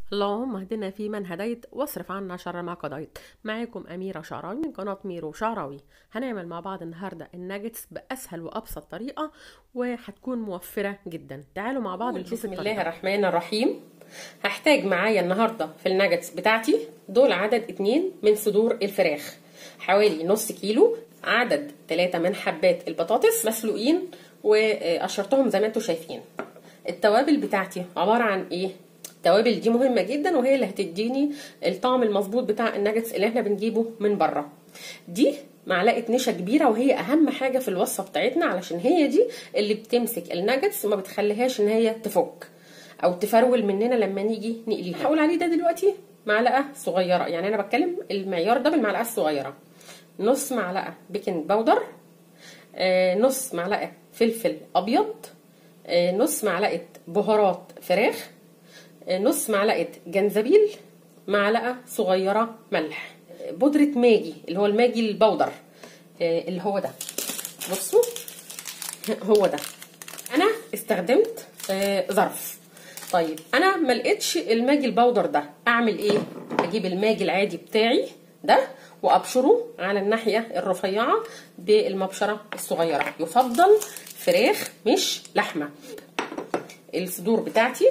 اللهم اهدنا فيمن هديت واصرف عنا شر ما قضيت معاكم أميرة شعراوي من قناة ميرو شعراوي هنعمل مع بعض النهاردة الناجتس بأسهل وأبسط طريقة وهتكون موفرة جدا تعالوا مع بعض نشوف بسم الطريقة الله الرحمن الرحيم هحتاج معايا النهارده في الناجتس بتاعتي دول عدد اتنين من صدور الفراخ حوالي نص كيلو عدد تلاتة من حبات البطاطس مسلوقين وقشرتهم زي ما انتم شايفين التوابل بتاعتي عبارة عن ايه التوابل دي مهمة جدا وهي اللي هتديني الطعم المظبوط بتاع الناجتس اللي احنا بنجيبه من بره دي معلقه نشا كبيره وهي اهم حاجه في الوصفه بتاعتنا علشان هي دي اللي بتمسك الناجتس وما بتخليهاش ان هي تفك او تفرول مننا لما نيجي نقليها هقول عليه ده دلوقتي معلقه صغيره يعني انا بتكلم المعيار ده بالمعلقه الصغيره نص معلقه بيكنج باودر آه نص معلقه فلفل ابيض آه نص معلقه بهارات فراخ آه نص معلقه جنزبيل معلقه صغيره ملح بودره ماجي اللي هو الماجي البودر آه اللي هو ده بصوا هو ده انا استخدمت آه ظرف طيب انا ما لقيتش الماجي البودر ده اعمل ايه اجيب الماجي العادي بتاعي ده وابشره على الناحيه الرفيعه بالمبشره الصغيره يفضل فراخ مش لحمه الصدور بتاعتي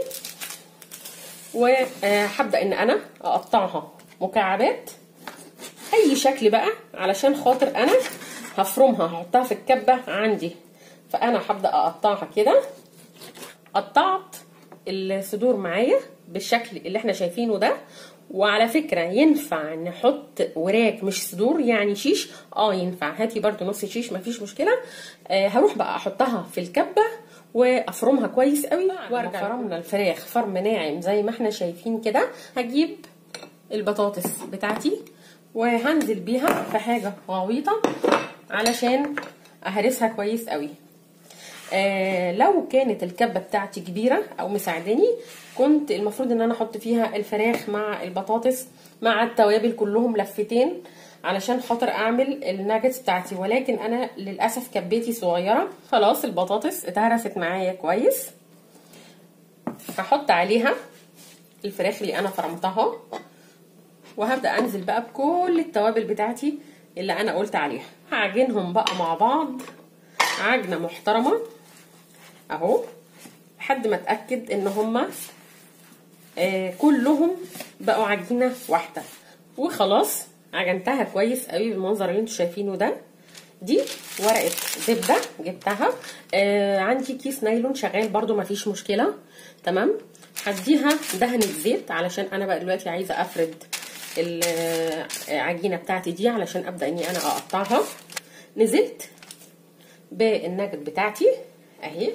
وهبدا ان انا اقطعها مكعبات اي شكل بقى علشان خاطر انا هفرمها هحطها في الكبه عندي فانا هبدا اقطعها كده قطعت الصدور معايا بالشكل اللي احنا شايفينه ده وعلى فكره ينفع نحط وراك مش صدور يعني شيش اه ينفع هاتي برده نص شيش مفيش مشكله آه هروح بقى احطها في الكبه وافرمها كويس قوي وارجع فرمنا الفراخ فرم ناعم زي ما احنا شايفين كده هجيب البطاطس بتاعتي وهنزل بيها في حاجه غويطه علشان اهرسها كويس قوي آه لو كانت الكبه بتاعتي كبيره او مساعداني كنت المفروض ان انا احط فيها الفراخ مع البطاطس مع التوابل كلهم لفتين علشان خاطر اعمل الناجتس بتاعتي ولكن انا للاسف كبيتي صغيره خلاص البطاطس اتهرست معايا كويس هحط عليها الفراخ اللي انا فرمتها وهبدا انزل بقى بكل التوابل بتاعتي اللي انا قلت عليها هعجنهم بقى مع بعض عجنه محترمه اهو لحد ما اتاكد ان هما آه كلهم بقوا عجينه واحده وخلاص عجنتها كويس قوي بالمنظر اللي انتوا شايفينه ده دي ورقه زبده جبتها آه عندي كيس نايلون شغال برده مفيش مشكله تمام هديها دهنه زيت علشان انا بقى دلوقتي عايزه افرد العجينه بتاعتي دي علشان ابدا اني انا اقطعها نزلت بالنجد بتاعتي اهي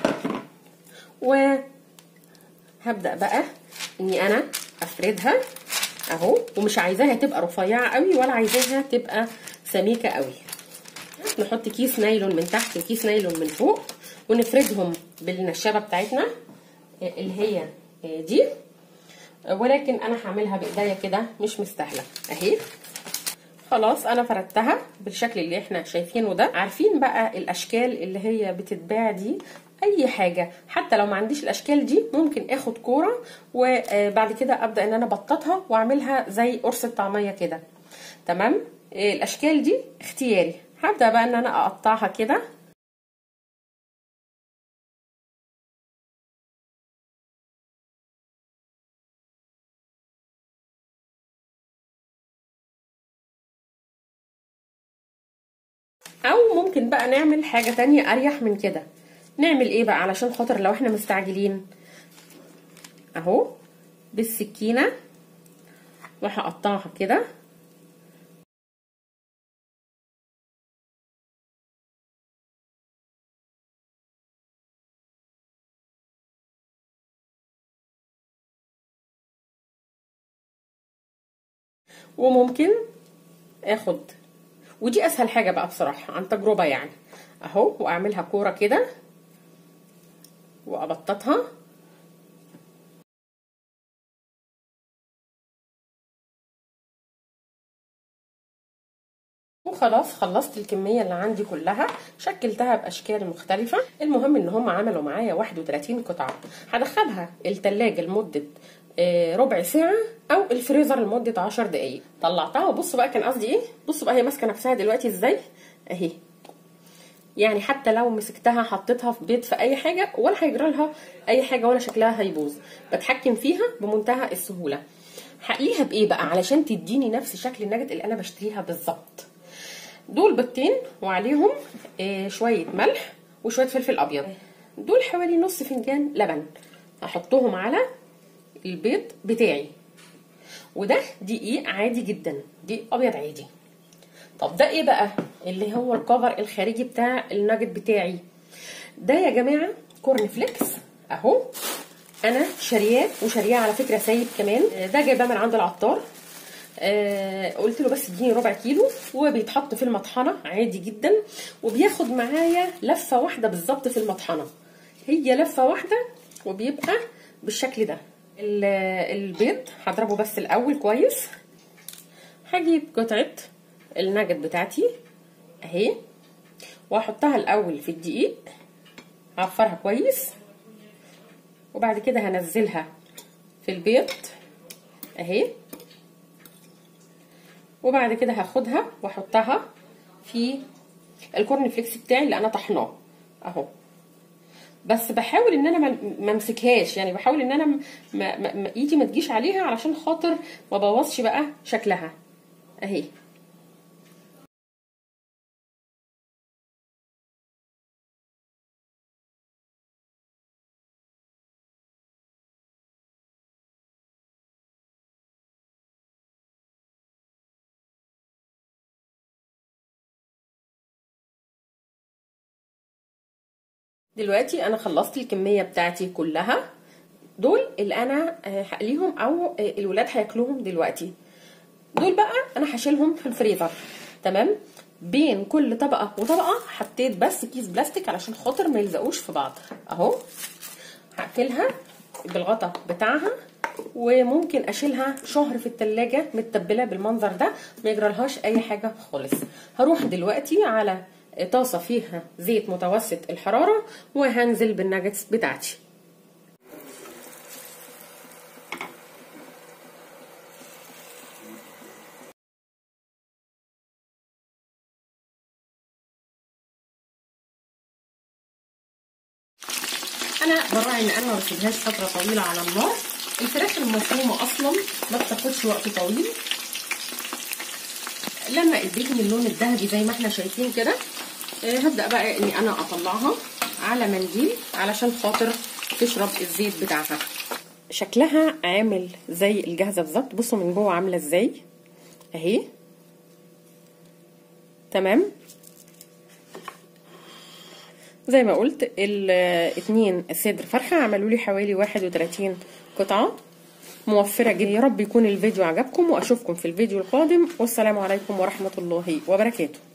وهبدا بقى اني انا افردها اهو ومش عايزاها تبقى رفيعه قوي ولا عايزاها تبقى سميكه قوي نحط كيس نايلون من تحت وكيس نايلون من فوق ونفردهم بالنشابه بتاعتنا اللي هي دي ولكن انا هعملها بايديا كده مش مستاهله اهي خلاص انا فردتها بالشكل اللي احنا شايفينه ده عارفين بقى الاشكال اللي هي بتتباع دي اي حاجه حتى لو ما عنديش الاشكال دي ممكن اخد كوره وبعد كده ابدا ان انا ابططها واعملها زي قرص الطعميه كده تمام الاشكال دي اختياري هبدا بقى ان انا اقطعها كده او ممكن بقى نعمل حاجة تانية اريح من كده نعمل ايه بقى علشان خاطر لو احنا مستعجلين اهو بالسكينة وهقطعها كده وممكن اخد ودي اسهل حاجه بقى بصراحه عن تجربه يعني اهو واعملها كوره كده وابططها وخلاص خلصت الكمية اللي عندي كلها شكلتها بأشكال مختلفة المهم ان هم عملوا معايا 31 قطعة هدخلها التلاجة لمدة آه، ربع ساعة أو الفريزر لمدة عشر دقايق طلعتها وبصوا بقى كان قصدي إيه بصوا بقى هي ماسكة نفسها دلوقتي إزاي أهي يعني حتى لو مسكتها حطيتها في بيت في اي حاجه ولا هيجرى لها اي حاجه ولا شكلها هيبوظ بتحكم فيها بمنتهى السهوله هقليها بايه بقى علشان تديني نفس شكل النجت اللي انا بشتريها بالظبط دول بيضتين وعليهم آه شويه ملح وشويه فلفل ابيض دول حوالي نص فنجان لبن هحطهم على البيض بتاعي وده دقيق عادي جدا دقيق ابيض عادي طب ده ايه بقى اللي هو الكفر الخارجي بتاع الناجت بتاعي ده يا جماعه كورن فليكس اهو انا شارياه وشارياه على فكره سايب كمان ده جايباه من عند العطار آه قلت له بس اديني ربع كيلو وبيتحط في المطحنه عادي جدا وبياخد معايا لفه واحده بالظبط في المطحنه هي لفه واحده وبيبقى بالشكل ده البيض هضربه بس الاول كويس هجيب قطعه الناجت بتاعتي اهي واحطها الاول في الدقيق اعفرها كويس وبعد كده هنزلها في البيض اهي وبعد كده هاخدها واحطها في الكورن فليكس بتاعي اللي انا طحناه اهو بس بحاول ان انا ما امسكهاش يعني بحاول ان انا ما ما ايدي ما تجيش عليها علشان خاطر ما بوظش بقى شكلها اهي دلوقتي انا خلصت الكميه بتاعتي كلها دول اللي انا هقليهم او الولاد هياكلوهم دلوقتي دول بقى انا هشيلهم في الفريزر تمام بين كل طبقه وطبقه حطيت بس كيس بلاستيك علشان خاطر ما يلزقوش في بعض اهو هقفلها بالغطا بتاعها وممكن اشيلها شهر في التلاجة متبلة بالمنظر ده ما يجرالهاش اي حاجة خالص هروح دلوقتي على طاسة فيها زيت متوسط الحرارة وهنزل بالناجتس بتاعتي انا براعي ان انا ما بسيبهاش فتره طويله على النار الفراخ المفرومه اصلا ما بتاخدش وقت طويل لما اديتني اللون الذهبي زي ما احنا شايفين كده هبدا بقى اني انا اطلعها على منديل علشان خاطر تشرب الزيت بتاعها شكلها عامل زي الجاهزه بالظبط بصوا من جوه عامله ازاي اهي تمام زي ما قلت الاتنين صدر فرخه عملوا لي حوالي 31 قطعه موفرة جدا يا رب يكون الفيديو عجبكم وأشوفكم في الفيديو القادم والسلام عليكم ورحمة الله وبركاته